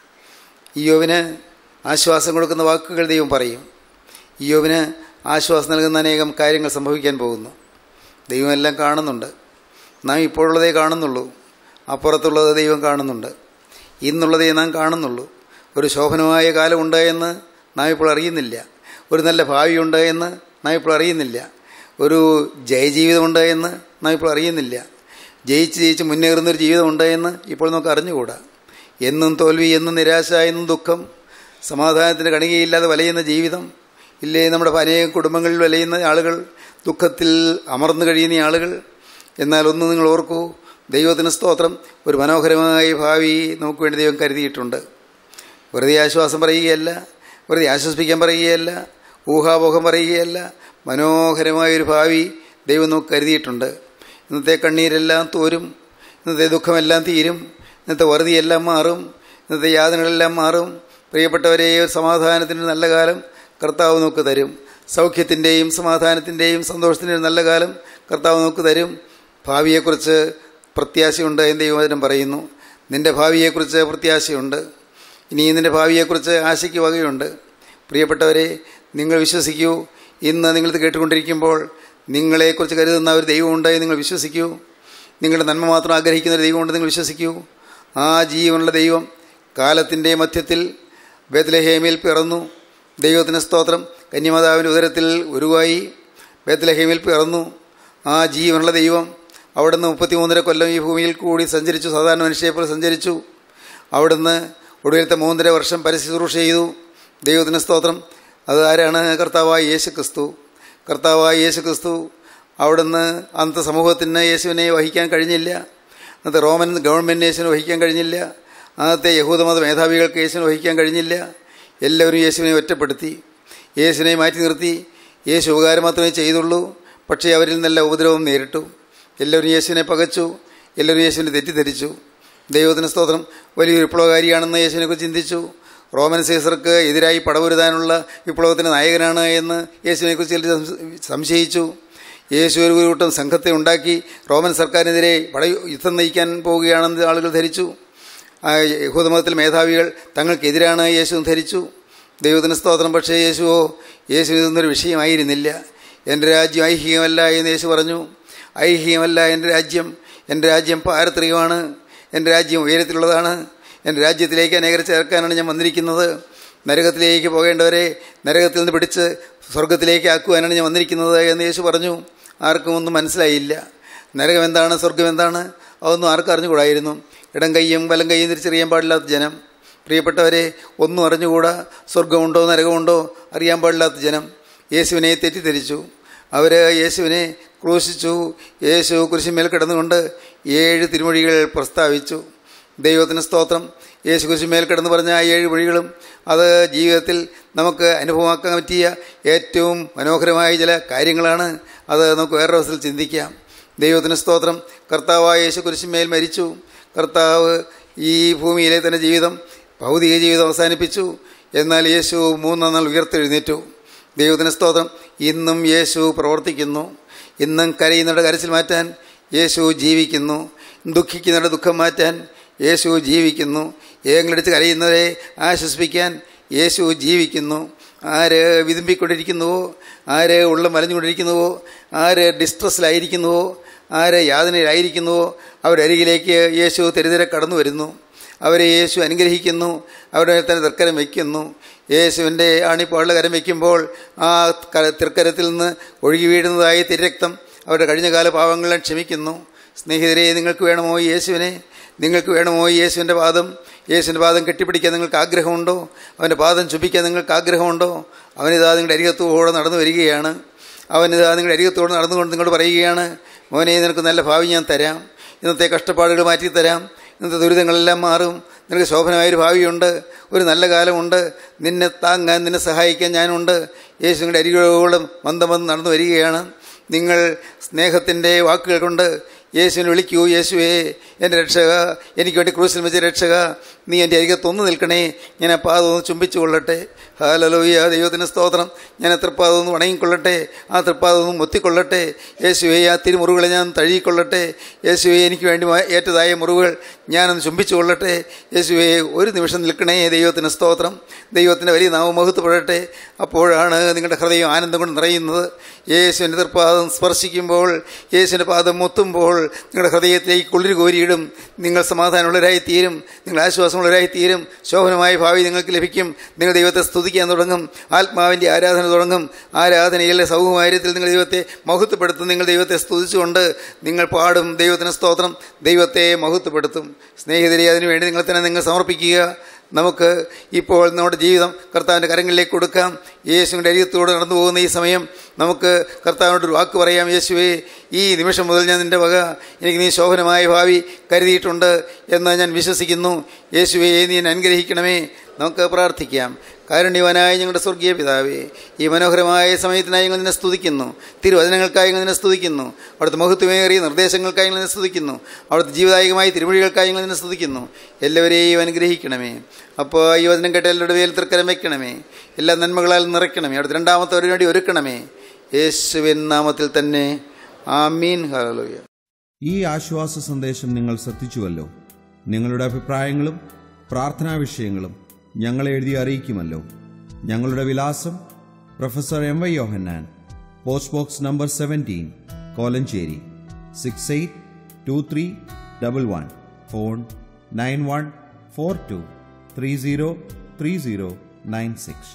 [SPEAKER 3] ഈയോവിന് ആശ്വാസം കൊടുക്കുന്ന വാക്കുകൾ ദൈവം പറയും ഈയോവിന് ആശ്വാസം നൽകുന്ന അനേകം കാര്യങ്ങൾ സംഭവിക്കാൻ പോകുന്നു ദൈവം എല്ലാം കാണുന്നുണ്ട് നാം ഇപ്പോഴുള്ളതേ കാണുന്നുള്ളൂ അപ്പുറത്തുള്ളത് ദൈവം കാണുന്നുണ്ട് ഇന്നുള്ളതേ നാം കാണുന്നുള്ളൂ ഒരു ശോഭനമായ കാലമുണ്ട് എന്ന് നാം ഇപ്പോൾ അറിയുന്നില്ല ഒരു നല്ല ഭാവിയുണ്ട് എന്ന് നാം ഇപ്പോൾ അറിയുന്നില്ല ഒരു ജയജീവിതമുണ്ട് എന്ന് നാം ഇപ്പോൾ അറിയുന്നില്ല ജയിച്ച് ജയിച്ച് മുന്നേറുന്നൊരു ജീവിതമുണ്ട് എന്ന് ഇപ്പോൾ നമുക്ക് അറിഞ്ഞുകൂടാ എന്നും തോൽവി എന്നും നിരാശ എന്നും ദുഃഖം സമാധാനത്തിന് കണികയില്ലാതെ വലയുന്ന ജീവിതം ഇല്ലേ നമ്മുടെ അനേകം കുടുംബങ്ങളിൽ വലയുന്ന ആളുകൾ ദുഃഖത്തിൽ അമർന്നു കഴിയുന്ന ആളുകൾ എന്നാൽ ഒന്ന് നിങ്ങൾ ഓർക്കൂ ദൈവത്തിന് സ്തോത്രം ഒരു മനോഹരമായ ഭാവി നമുക്ക് വേണ്ടി ദൈവം കരുതിയിട്ടുണ്ട് വെറുതെ ആശ്വാസം പറയുകയല്ല വെറുതെ ആശ്വസിപ്പിക്കാൻ പറയുകയല്ല ഊഹാപോഹം പറയുകയല്ല മനോഹരമായൊരു ഭാവി ദൈവം നമുക്ക് കരുതിയിട്ടുണ്ട് ഇന്നത്തെ കണ്ണീരെല്ലാം തോരും ഇന്നത്തെ ദുഃഖമെല്ലാം തീരും ഇന്നത്തെ വറുതിയെല്ലാം മാറും ഇന്നത്തെ യാതനകളെല്ലാം മാറും പ്രിയപ്പെട്ടവരെ സമാധാനത്തിൻ്റെ നല്ല കാലം കർത്താവ് നമുക്ക് തരും സൗഖ്യത്തിൻ്റെയും സമാധാനത്തിൻ്റെയും സന്തോഷത്തിൻ്റെയും നല്ല കാലം കർത്താവ് നമുക്ക് തരും ഭാവിയെക്കുറിച്ച് പ്രത്യാശയുണ്ട് എന്ന് ദൈവവചനം പറയുന്നു നിന്റെ ഭാവിയെക്കുറിച്ച് പ്രത്യാശയുണ്ട് ഇനി നിന്റെ ഭാവിയെക്കുറിച്ച് ആശയ്ക്ക് വകയുണ്ട് പ്രിയപ്പെട്ടവരെ നിങ്ങൾ വിശ്വസിക്കൂ ഇന്ന് നിങ്ങളിത് കേട്ടുകൊണ്ടിരിക്കുമ്പോൾ നിങ്ങളെക്കുറിച്ച് കരുതുന്ന ഒരു ദൈവമുണ്ട് എന്ന് നിങ്ങൾ വിശ്വസിക്കൂ നിങ്ങളുടെ നന്മ മാത്രം ആഗ്രഹിക്കുന്ന ഒരു ദൈവമുണ്ട് നിങ്ങൾ വിശ്വസിക്കൂ ആ ജീവനുള്ള ദൈവം കാലത്തിൻ്റെ മധ്യത്തിൽ ബേത്ലഹേമിൽ പിറന്നു ദൈവത്തിന് സ്തോത്രം കന്യമാതാവിൻ്റെ ഉദരത്തിൽ ഉരുവായി ബേത്ലഹേമിൽ പിറന്നു ആ ജീവനുള്ള ദൈവം അവിടുന്ന് മുപ്പത്തിമൂന്നര കൊല്ലം ഈ ഭൂമിയിൽ കൂടി സഞ്ചരിച്ചു സാധാരണ മനുഷ്യരെപ്പോലെ സഞ്ചരിച്ചു അവിടുന്ന് ഒടുവിലത്തെ മൂന്നര വർഷം പരശുശ്രൂഷ ചെയ്തു ദൈവത്തിന് സ്തോത്രം അത് ആരാണ് കർത്താവായ യേശു ക്രിസ്തു കർത്താവായ യേശു ക്രിസ്തു അവിടുന്ന് അന്നത്തെ സമൂഹത്തിന് യേശുവിനെ വഹിക്കാൻ കഴിഞ്ഞില്ല അന്നത്തെ റോമൻ ഗവൺമെൻറ് യേശുവിനെ വഹിക്കാൻ കഴിഞ്ഞില്ല അന്നത്തെ യഹൂദമത മേധാവികൾക്ക് യേശുവിനെ വഹിക്കാൻ കഴിഞ്ഞില്ല എല്ലാവരും യേശുവിനെ ഒറ്റപ്പെടുത്തി യേശുവിനെ മാറ്റി നിർത്തി യേശു ഉപകാരം മാത്രമേ ചെയ്തുള്ളൂ പക്ഷേ അവരിൽ നിന്നല്ല ഉപദ്രവം നേരിട്ടു എല്ലാവരും യേശുവിനെ പകച്ചു എല്ലാവരും യേശുവിനെ തെറ്റിദ്ധരിച്ചു ദൈവത്തിന് സ്തോത്രം വലിയൊരു വിപ്ലവകാരിയാണെന്ന് യേശുവിനെക്കുറിച്ച് ചിന്തിച്ചു റോമൻ സീസർക്ക് എതിരായി പടപൊരുതാനുള്ള വിപ്ലവത്തിന് നായകനാണ് എന്ന് യേശുവിനെക്കുറിച്ച് ചിലർ സംശയിച്ചു യേശു ഒരു കൂട്ടം സംഘത്തെ ഉണ്ടാക്കി റോമൻ സർക്കാരിനെതിരെ പട യുദ്ധം നയിക്കാൻ പോവുകയാണെന്ന് ആളുകൾ ധരിച്ചു ആ യഹൂദമതത്തിൽ മേധാവികൾ തങ്ങൾക്കെതിരാണ് യേശു ധരിച്ചു ദൈവത്തിന് സ്തോത്രം പക്ഷേ യേശുവോ യേശു ഇതൊന്നൊരു വിഷയമായിരുന്നില്ല എൻ്റെ രാജ്യം ഐഹികമല്ല എന്ന് യേശു പറഞ്ഞു ഐഹികമല്ല എൻ്റെ രാജ്യം എൻ്റെ രാജ്യം പാരത്രികമാണ് എൻ്റെ രാജ്യം ഉയരത്തിലുള്ളതാണ് എൻ്റെ രാജ്യത്തിലേക്ക് അനേകരെ ചേർക്കാനാണ് ഞാൻ വന്നിരിക്കുന്നത് നരകത്തിലേക്ക് പോകേണ്ടവരെ നരകത്തിൽ നിന്ന് പിടിച്ച് സ്വർഗത്തിലേക്ക് ആക്കുവാനാണ് ഞാൻ വന്നിരിക്കുന്നത് എന്ന് യേശു പറഞ്ഞു ആർക്കും ഒന്നും മനസ്സിലായില്ല നരകം എന്താണ് സ്വർഗം എന്താണ് അതൊന്നും ആർക്കും അറിഞ്ഞുകൂടായിരുന്നു ഇടം കൈയും വലം കൈയും തിരിച്ചറിയാൻ പാടില്ലാത്ത ജനം പ്രിയപ്പെട്ടവരെ ഒന്നും അറിഞ്ഞുകൂടാ സ്വർഗമുണ്ടോ നരകമുണ്ടോ അറിയാൻ പാടില്ലാത്ത ജനം യേശുവിനെ തെറ്റിദ്ധരിച്ചു അവർ യേശുവിനെ ക്രൂശിച്ചു യേശു കുരിശിന്മേൽ കിടന്നുകൊണ്ട് ഏഴ് തിരുമൊഴികൾ പ്രസ്താവിച്ചു ദൈവത്തിന് സ്തോത്രം യേശു കുരിശിന്മേൽ കിടന്ന് പറഞ്ഞ ആ ഏഴ് മൊഴികളും അത് ജീവിതത്തിൽ നമുക്ക് അനുഭവമാക്കാൻ പറ്റിയ ഏറ്റവും മനോഹരമായ ചില കാര്യങ്ങളാണ് അത് നമുക്ക് വേറെ അവസരത്തിൽ ചിന്തിക്കാം ദൈവത്തിന് സ്തോത്രം കർത്താവായ യേശു കുരിശിന്മേൽ മരിച്ചു കർത്താവ് ഈ ഭൂമിയിലെ തന്നെ ജീവിതം ഭൗതിക ജീവിതം അവസാനിപ്പിച്ചു എന്നാൽ യേശു മൂന്നാം നാൾ ഉയർത്തെഴുന്നേറ്റു ദൈവത്തിന് സ്തോത്രം ഇന്നും യേശു പ്രവർത്തിക്കുന്നു ഇന്നും കരയുന്നവരുടെ കരച്ചിൽ മാറ്റാൻ യേശു ജീവിക്കുന്നു ദുഃഖിക്കുന്നവരുടെ ദുഃഖം മാറ്റാൻ യേശു ജീവിക്കുന്നു ഏങ്ങളെടുത്ത് കരയുന്നവരെ ആശ്വസിപ്പിക്കാൻ യേശു ജീവിക്കുന്നു ആര് വിതുമ്പിക്കൊണ്ടിരിക്കുന്നുവോ ആര് ഉള്ളം വലഞ്ഞുകൊണ്ടിരിക്കുന്നുവോ ആര് ഡിസ്ട്രസ്സിലായിരിക്കുന്നുവോ ആര് യാതനയിലായിരിക്കുന്നുവോ അവരുടെ അരികിലേക്ക് യേശു തെരുതെരെ കടന്നു വരുന്നു അവരെ യേശു അനുഗ്രഹിക്കുന്നു അവരുടെ തന്നെ തൃക്കരം വയ്ക്കുന്നു യേശുവിൻ്റെ ആണിപ്പാടുള്ള കരം വയ്ക്കുമ്പോൾ ആ ക- തൃക്കരത്തിൽ നിന്ന് ഒഴുകി വീഴുന്നതായ തിരക്തം അവരുടെ കഴിഞ്ഞകാല പാവങ്ങളെല്ലാം ക്ഷമിക്കുന്നു സ്നേഹിതരെ നിങ്ങൾക്ക് വേണമോ ഈ യേശുവിനെ നിങ്ങൾക്ക് വേണമോ ഈ യേശുവിൻ്റെ പാദം യേശുവിൻ്റെ പാദം കെട്ടിപ്പിടിക്കാൻ നിങ്ങൾക്ക് ആഗ്രഹമുണ്ടോ അവൻ്റെ പാദം ചുംബിക്കാൻ നിങ്ങൾക്ക് ആഗ്രഹമുണ്ടോ അവനിതാ നിങ്ങളുടെ അരികത്തോടെ നടന്നു വരികയാണ് അവനിതാ നിങ്ങളുടെ അരികത്തോടെ നടന്നുകൊണ്ട് നിങ്ങളോട് പറയുകയാണ് മോനെ നിനക്ക് നല്ല ഭാവി ഞാൻ തരാം ഇന്നത്തെ കഷ്ടപ്പാടുകൾ മാറ്റിത്തരാം ഇന്നത്തെ ദുരിതങ്ങളെല്ലാം മാറും നിനക്ക് ശോഭനമായൊരു ഭാവിയുണ്ട് ഒരു നല്ല കാലമുണ്ട് നിന്നെ താങ്ങാൻ നിന്നെ സഹായിക്കാൻ ഞാനുണ്ട് യേശു നിങ്ങളുടെ അരികളോളം മന്ദം വന്ന് നടന്നു വരികയാണ് നിങ്ങൾ സ്നേഹത്തിൻ്റെ വാക്കുകൾ കൊണ്ട് യേശുവിനെ വിളിക്കൂ യേശുവേ എൻ്റെ രക്ഷക എനിക്ക് വേണ്ടി ക്രൂശിൽ വെച്ച രക്ഷക നീ എൻ്റെ അരികത്ത് ഒന്ന് നിൽക്കണേ ഞാൻ ആ പാദം ഒന്ന് ചുംബിച്ചു കൊള്ളട്ടെ ഹാലലോയ്യ ദൈവത്തിന് സ്തോത്രം ഞാൻ ആ തൃപ്പാദം ഒന്ന് വണങ്ങിക്കൊള്ളട്ടെ ആ തൃപ്പാദം ഒന്ന് മുത്തിക്കൊള്ളട്ടെ യേശുവേ ആ തിരുമുറിവുകളെ ഞാൻ തഴുകിക്കൊള്ളട്ടെ യേശുവേ എനിക്ക് വേണ്ടി മാ- ഏറ്റതായ മുറിവുകൾ ഞാനൊന്ന് ചുംബിച്ചു കൊള്ളട്ടെ യേശുവേ ഒരു നിമിഷം നിൽക്കണേ ദൈവത്തിന് സ്തോത്രം ദൈവത്തിൻ്റെ വലിയ നാമം മഹത്വപ്പെടട്ടെ അപ്പോഴാണ് നിങ്ങളുടെ ഹൃദയം ആനന്ദം കൊണ്ട് നിറയുന്നത് യേശുവിൻ്റെ തൃപ്പാദം സ്പർശിക്കുമ്പോൾ യേശുവിൻ്റെ പാദം മുത്തുമ്പോൾ നിങ്ങളുടെ ഹൃദയത്തിലേക്ക് കുളിര് കോരിയിടും നിങ്ങൾ സമാധാനമുള്ളവരായി തീരും നിങ്ങൾ ആശ്വാസമുള്ളവരായി തീരും ശോഭനമായ ഭാവി നിങ്ങൾക്ക് ലഭിക്കും നിങ്ങൾ ദൈവത്തെ സ്തുതിക്കാൻ തുടങ്ങും ആത്മാവിൻ്റെ ആരാധന തുടങ്ങും ആരാധനയിലെ സൗകുമാര്യത്തിൽ നിങ്ങൾ ദൈവത്തെ മഹത്വപ്പെടുത്തും നിങ്ങൾ ദൈവത്തെ സ്തുതിച്ചുകൊണ്ട് നിങ്ങൾ പാടും ദൈവത്തിന് സ്തോത്രം ദൈവത്തെ മഹത്വപ്പെടുത്തും സ്നേഹിതരെ അതിനുവേണ്ടി നിങ്ങൾ തന്നെ നിങ്ങൾ സമർപ്പിക്കുക നമുക്ക് ഇപ്പോൾ നമ്മുടെ ജീവിതം കർത്താവിൻ്റെ കരങ്ങളിലേക്ക് കൊടുക്കാം യേശുവിൻ്റെ അരിയത്തോട് നടന്നു പോകുന്ന ഈ സമയം നമുക്ക് കർത്താവിനോട് ഒരു വാക്ക് പറയാം യേശുവേ ഈ നിമിഷം മുതൽ ഞാൻ നിൻ്റെ വക എനിക്ക് നീ ശോഭനമായ ഭാവി കരുതിയിട്ടുണ്ട് എന്ന് ഞാൻ വിശ്വസിക്കുന്നു യേശുവേ നീ എന്നെ അനുഗ്രഹിക്കണമേ നമുക്ക് പ്രാർത്ഥിക്കാം കാരുണ്യവാനായ ഞങ്ങളുടെ സ്വർഗീയ പിതാവേ ഈ മനോഹരമായ സമയത്തിനായി ഞങ്ങൾ നിന്നെ സ്തുതിക്കുന്നു തിരുവചനങ്ങൾക്കായി ഞങ്ങൾ നിന്നെ സ്തുതിക്കുന്നു അവിടുത്തെ മഹത്വമേറിയ നിർദ്ദേശങ്ങൾക്കായി ഞങ്ങൾ നിന്നെ സ്തുതിക്കുന്നു അവിടുത്തെ ജീവദായകമായ തിരുമൊഴികൾക്കായി ഞങ്ങൾ നിന്നെ സ്തുതിക്കുന്നു എല്ലാവരെയും അനുഗ്രഹിക്കണമേ അപ്പോൾ ഈ വചനം കേട്ട എല്ലാവരുടെ മേൽ തൃക്കരം വയ്ക്കണമേ എല്ലാ നന്മകളാൽ നിറയ്ക്കണമേ അവിടുത്തെ രണ്ടാമത്തെ ഒരു വേണ്ടി ഒരുക്കണമേ യേശുവിൻ നാമത്തിൽ തന്നെ ആമീൻ ഹലോയ
[SPEAKER 4] ഈ ആശ്വാസ സന്ദേശം നിങ്ങൾ ശ്രദ്ധിച്ചുവല്ലോ നിങ്ങളുടെ അഭിപ്രായങ്ങളും പ്രാർത്ഥനാ വിഷയങ്ങളും ഞങ്ങളെ എഴുതി അറിയിക്കുമല്ലോ ഞങ്ങളുടെ വിലാസം professor M Y Yohannan post box number seventeen Kolenchery six eight two three double one phone nine one four two three zero three zero nine six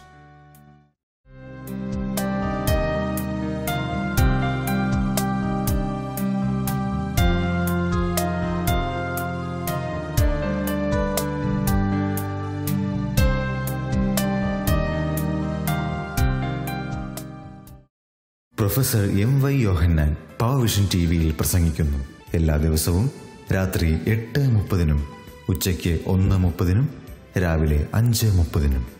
[SPEAKER 2] professor M Y Yohannan power vision T വിയിൽ പ്രസംഗിക്കുന്നു എല്ലാ ദിവസവും രാത്രി എട്ട് മുപ്പതിനും ഉച്ചയ്ക്ക് ഒന്ന് മുപ്പതിനും രാവിലെ അഞ്ച് മുപ്പതിനും